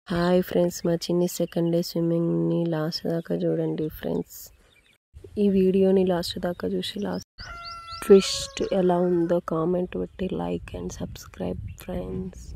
hi friends మా Chinni second day స్విమ్మింగ్ని last దాకా చూడండి ఫ్రెండ్స్ ఈ వీడియోని లాస్ట్ దాకా చూసి లాస్ట్ ట్విస్ట్ ఎలా ఉందో కామెంట్ పెట్టి లైక్ అండ్ సబ్స్క్రైబ్ ఫ్రెండ్స్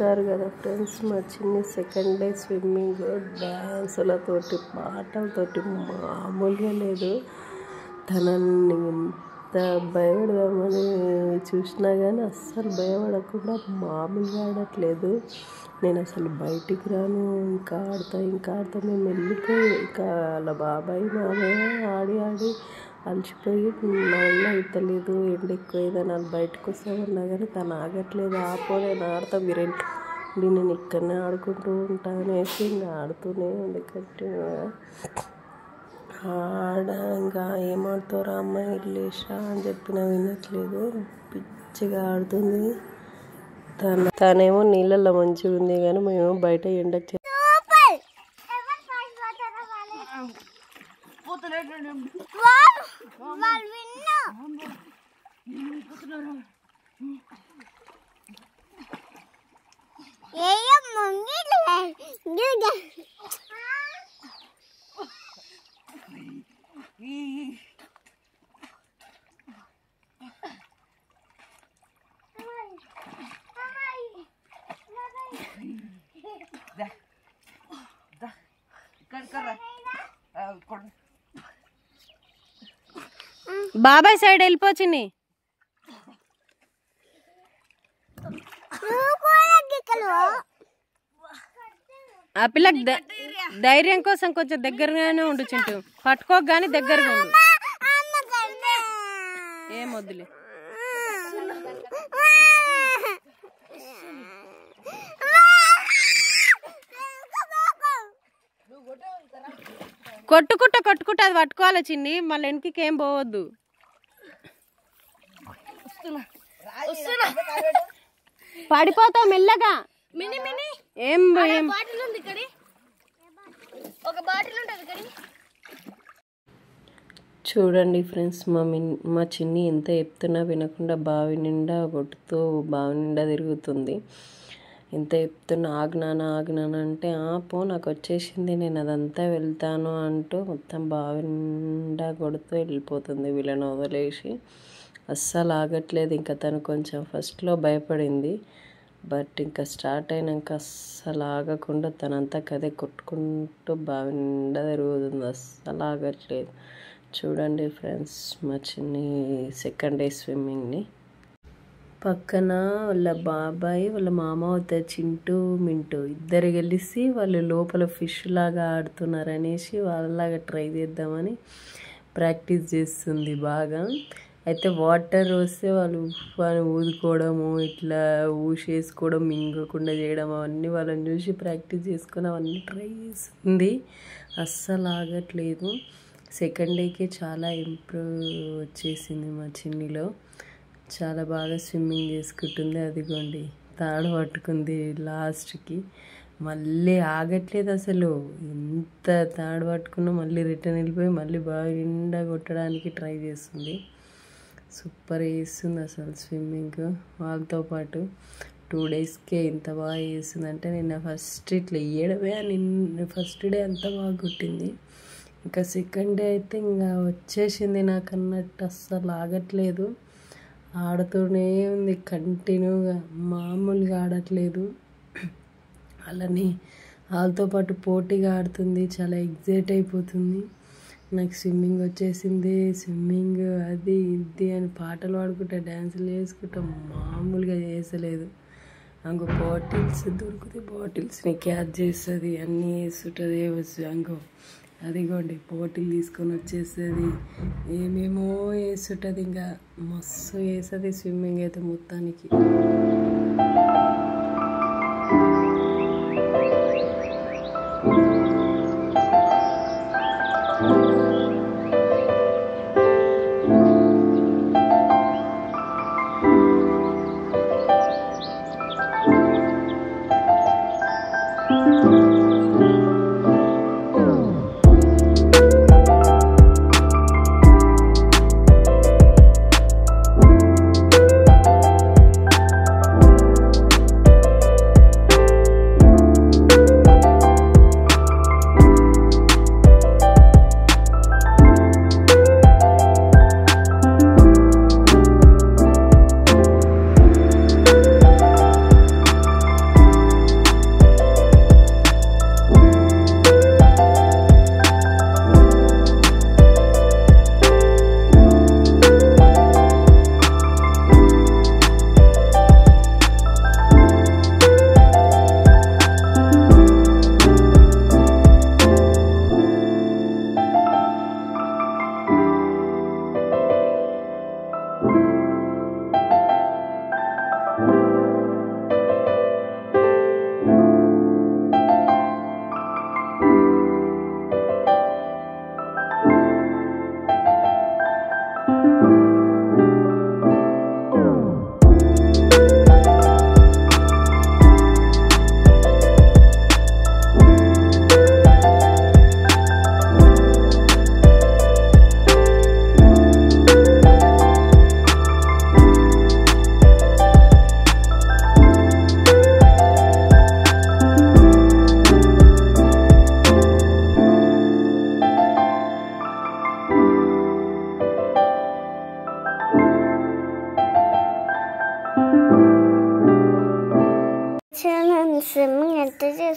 చూసారు కదా ఫ్రెండ్స్ మా చిన్ని సెకండ్ డే స్విమ్మింగ్ డ్యాన్సులతోటి పాటలతోటి మామూలుగా లేదు తనని ఎంత భయపడదామని చూసినా కానీ అస్సలు భయపడకుండా మామూలుగా ఆడట్లేదు నేను అసలు బయటికి రాను ఇంకా ఆడతా ఇంకా ఆడతా మేము వెళ్ళిపోయి ఇంకా వాళ్ళ బాబాయ్ మామయ్య ఆడి ఆడి అలసిపోయి నా వల్ల అవుతలేదు ఎండ ఎక్కువైందని వాళ్ళు బయటకు వస్తామన్నా కానీ తను ఆగట్లేదు ఆపో నేను ఆడతా మీరు వెళ్ళి నేను ఇక్కడనే ఆడుకుంటూ ఉంటా అనేసి ఇంకా ఆడుతూనే ఉంది కంటిన్యూగా ఆడ ఇంకా ఏం ఆడుతారా అమ్మాయి వెళ్ళేసా అని చెప్పినా వినట్లేదు పిచ్చిగా ఆడుతుంది తన తనేమో నీళ్ళల్లో మంచిగా ఉంది కానీ మేము బయట ఎండకు బాబాయ్ సైడ్ వెళ్ళిపోచింది ఆ పిల్లకి ధై- ధైర్యం కోసం కొంచెం దగ్గరగానే ఉండు చింటూ పట్టుకోక గానీ దగ్గరగా ఉండు ఏం వద్దులే కొట్టుకుంట కొట్టుకుంట అది పట్టుకోవాలి చిన్ని మళ్ళీ వెనక్కి ఏం పోవద్దు పడిపోతావు మెల్లగా ఏం ఏం బాటిల్ ఉంది ఇక్కడ ఒక బాటిల్ ఉంటుంది ఇక్కడ చూడండి ఫ్రెండ్స్ మా మిన్ మా చిన్ని ఎంత చెప్తున్నా వినకుండా బావి నిండా కొట్టుతూ బావి నిండా తిరుగుతుంది ఎంత చెప్తున్నా ఆగ్నానా ఆగ్నానా అంటే "ఆ, పో నాకు వచ్చేసింది నేను అదంతా వెళ్తాను అంటూ మొత్తం బావి నిండా కొడుతూ వెళ్ళిపోతుంది వీళ్ళని వదిలేసి అస్సలు ఆగట్లేదు ఇంకా తను కొంచెం ఫస్ట్లో భయపడింది బట్ ఇంకా స్టార్ట్ అయినాక అస్సలు ఆగకుండా తనంతా కదే కొట్టుకుంటూ బావి నిండా తిరుగుతుంది అస్సలు ఆగట్లేదు చూడండి ఫ్రెండ్స్ మా చిన్ని సెకండ్ డే స్విమ్మింగ్ని పక్కన వాళ్ళ బాబాయ్ వాళ్ళ మామ అవుతారు చింటూ మింటూ ఇద్దరు కలిసి వాళ్ళు లోపల ఫిష్ లాగా ఆడుతున్నారు అనేసి వాళ్ళలాగా ట్రై చేద్దామని ప్రాక్టీస్ చేస్తుంది బాగా అయితే వాటర్ వస్తే వాళ్ళు వాళ్ళు ఊదుకోవడము ఇట్లా ఊసేసుకోవడం మింగకుండా చేయడం అవన్నీ వాళ్ళని చూసి ప్రాక్టీస్ చేసుకొని అవన్నీ ట్రై చేస్తుంది అస్సలు ఆగట్లేదు సెకండ్ డేకి చాలా ఇంప్రూవ్ వచ్చేసింది మా చిన్నిలో చాలా బాగా స్విమ్మింగ్ చేసుకుంటుంది అదిగోండి తాడు పట్టుకుంది లాస్ట్కి మళ్ళీ ఆగట్లేదు అసలు ఎంత తాడు పట్టుకున్నా మళ్ళీ రిటర్న్ వెళ్ళిపోయి మళ్ళీ బాగా నిండా కొట్టడానికి ట్రై చేస్తుంది సూపర్ చేస్తుంది అసలు స్విమ్మింగ్ వాళ్ళతో పాటు టూ డేస్కే ఇంత బాగా చేస్తుంది అంటే నిన్న ఫస్ట్ ఇట్లా వేయడమే నిన్న ఫస్ట్ డే అంత బాగా కొట్టింది ఇంకా సెకండ్ డే అయితే ఇంకా వచ్చేసింది నాకు అన్నట్టు అస్సలు ఆగట్లేదు ఆడుతూనే ఉంది కంటిన్యూగా మామూలుగా ఆడట్లేదు అలానే వాళ్ళతో పాటు పోటీగా ఆడుతుంది చాలా ఎగ్జైట్ అయిపోతుంది నాకు స్విమ్మింగ్ వచ్చేసింది స్విమ్మింగ్ అది ఇది అని పాటలు పాడుకుంటా డ్యాన్సులు చేసుకుంటా మామూలుగా చేసలేదు అంగో బాటిల్స్ దొరికితే బాటిల్స్ని క్యాచ్ చేస్తుంది అన్నీ వేస్తుంటుంది వచ్చు అంగో అదిగోండి బాటిల్ తీసుకొని వచ్చేస్తుంది ఏమేమో వేస్తుంటుంది ఇంకా మస్తు వేస్తుంది స్విమ్మింగ్ అయితే మొత్తానికి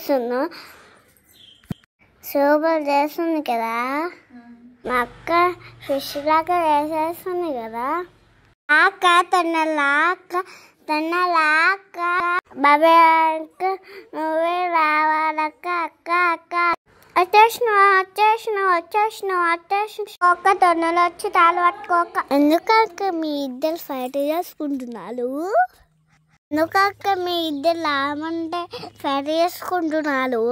చేస్తున్నా సూపర్ చేస్తుంది కదా మా అక్క ఫిష్ లాగా వేసేస్తుంది కదా అక్క తన్నలాక్క తన్నలాక్క బాబాయ్ నువ్వే రావాలక్క అక్క అక్క వచ్చేసిన వచ్చేసిన వచ్చేసిన వచ్చేసిన ఒక్క తొన్నలు వచ్చి తాళు పట్టుకోక ఎందుకక్క మీ ఇద్దరు ఫైట్ చేసుకుంటున్నారు ఎందుకక్క మీ ఇద్దరు లామంటే ఫైట్ చేసుకుంటున్నారు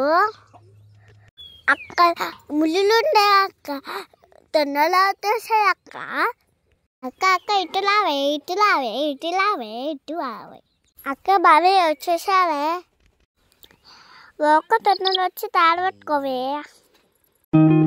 అక్క ముళ్ళుండే అక్క తొన్నలు వచ్చేసాయి అక్క అక్క అక్క ఇటు లావే ఇటు లావే ఇటు లావే ఇటు లావే అక్క బాబే వచ్చేసావే ఒక్క తొన్నలు వచ్చి తాడు పట్టుకోవే